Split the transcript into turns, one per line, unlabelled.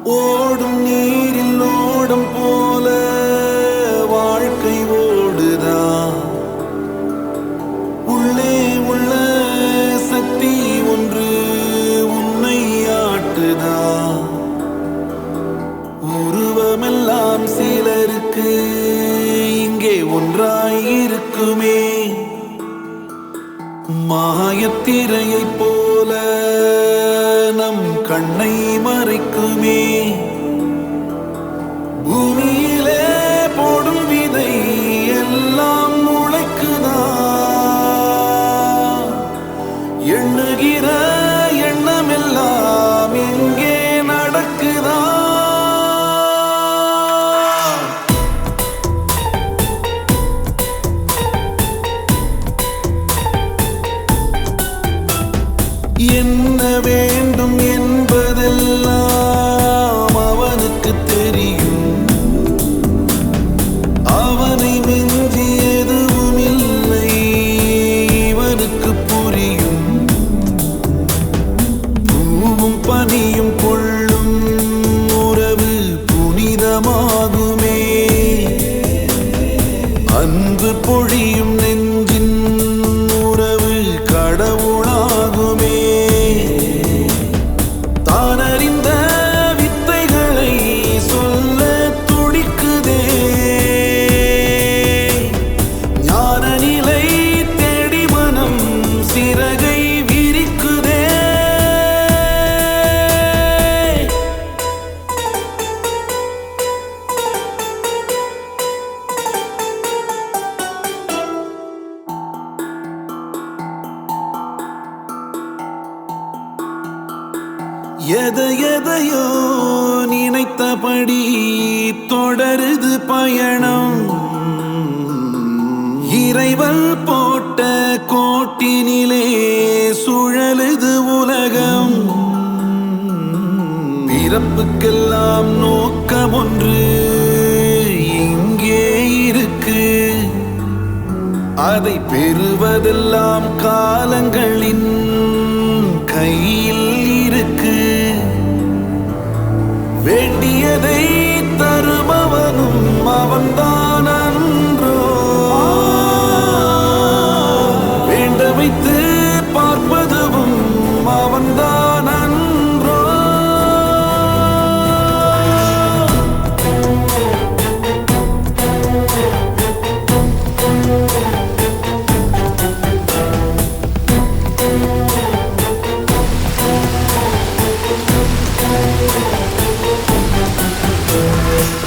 ஓடும் நீரில் ஓடம் போல வாழ்க்கை ஓடுதா உள்ளே உள்ள சக்தி ஒன்று உன்னை ஆட்டுதா உருவமெல்லாம் சிலருக்கு இங்கே ஒன்றாய் இருக்குமே மாயத்திரையைப் போல நம் கண்ணை மறைக்குமே பூமியிலே போடும் விதை எல்லாம் முளைக்குதா எண்ணுகிற எண்ணமெல்லாம் எங்கே நடக்குதா என்ன வேண்டும் என்பதெல்லாம் அவனுக்கு தெரியும் அவனை மிஞ்சி எதுவும் இல்லை இவனுக்கு புரியும் பூவும் பனியும் கொள்ளும் உறவு புனிதமாகுமே அன்பு பொழியும் நெஞ்சின் உறவு கடவுளாகுமே தான் அறிந்த வித்தைகளை சொல்ல துடிக்குதே ஞான நிலை தேடி மனம் சிறகை விரிக்குதே எதை எதையோ நினைத்தபடி தொடருது பயணம் இறைவன் போட்ட கோட்டினிலே சுழலுது உலகம் பிறப்புக்கெல்லாம் நோக்கம் ஒன்று இங்கே இருக்கு அதை பெறுவதெல்லாம் காலங்களின் கையில் இருக்கு வேண்டியதை தருபவனும் அவன்தான்